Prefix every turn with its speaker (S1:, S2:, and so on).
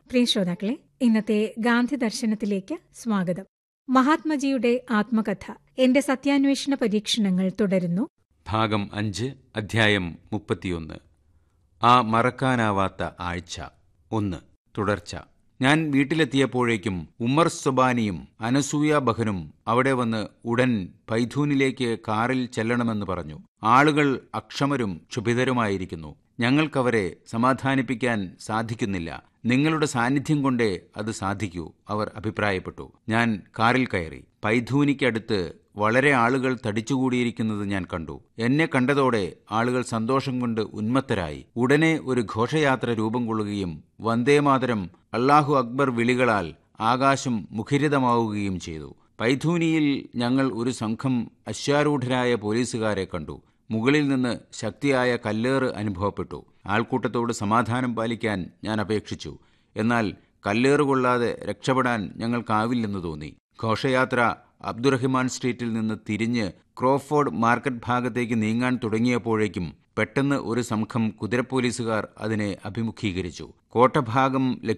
S1: പ്രിയ ശ്രോതാക്കളെ ഇന്നത്തെ ഗാന്ധി ദർശനത്തിലേക്ക് സ്വാഗതം മഹാത്മജിയുടെ ആത്മകഥ എന്റെ സത്യാന്വേഷണ പരീക്ഷണങ്ങൾ തുടരുന്നു
S2: ഭാഗം അഞ്ച് അധ്യായം മുപ്പത്തിയൊന്ന് ആ മറക്കാനാവാത്ത ആഴ്ച ഒന്ന് തുടർച്ച ഞാൻ വീട്ടിലെത്തിയപ്പോഴേക്കും ഉമ്മർ സുബാനിയും അനസൂയ ബഹനും അവിടെ വന്ന് ഉടൻ പൈഥൂനിലേക്ക് കാറിൽ ചെല്ലണമെന്ന് പറഞ്ഞു ആളുകൾ അക്ഷമരും ക്ഷുഭിതരുമായിരിക്കുന്നു ഞങ്ങൾക്കവരെ സമാധാനിപ്പിക്കാൻ സാധിക്കുന്നില്ല നിങ്ങളുടെ സാന്നിധ്യം കൊണ്ടേ അത് സാധിക്കൂ അവർ അഭിപ്രായപ്പെട്ടു ഞാൻ കാറിൽ കയറി പൈഥൂനിക്കടുത്ത് വളരെ ആളുകൾ തടിച്ചുകൂടിയിരിക്കുന്നത് ഞാൻ കണ്ടു എന്നെ കണ്ടതോടെ ആളുകൾ സന്തോഷം കൊണ്ട് ഉന്മത്തരായി ഉടനെ ഒരു ഘോഷയാത്ര രൂപം കൊള്ളുകയും വന്ദേമാതരം അള്ളാഹു അക്ബർ വിളികളാൽ ആകാശം മുഖരിതമാവുകയും ചെയ്തു പൈഥൂനിയിൽ ഞങ്ങൾ ഒരു സംഘം അശ്വാരൂഢരായ പോലീസുകാരെ കണ്ടു മുകളിൽ നിന്ന് ശക്തിയായ കല്ലേറ് അനുഭവപ്പെട്ടു ആൾക്കൂട്ടത്തോട് സമാധാനം പാലിക്കാൻ ഞാൻ അപേക്ഷിച്ചു എന്നാൽ കല്ലേറ് കൊള്ളാതെ രക്ഷപ്പെടാൻ ഞങ്ങൾക്കാവില്ലെന്ന് തോന്നി ഘോഷയാത്ര അബ്ദുറഹിമാൻ സ്ട്രീറ്റിൽ നിന്ന് തിരിഞ്ഞ് ക്രോഫോർഡ് മാർക്കറ്റ് ഭാഗത്തേക്ക് നീങ്ങാൻ തുടങ്ങിയപ്പോഴേക്കും പെട്ടെന്ന് ഒരു സംഘം കുതിരപ്പോലീസുകാർ അതിനെ അഭിമുഖീകരിച്ചു കോട്ടഭാഗം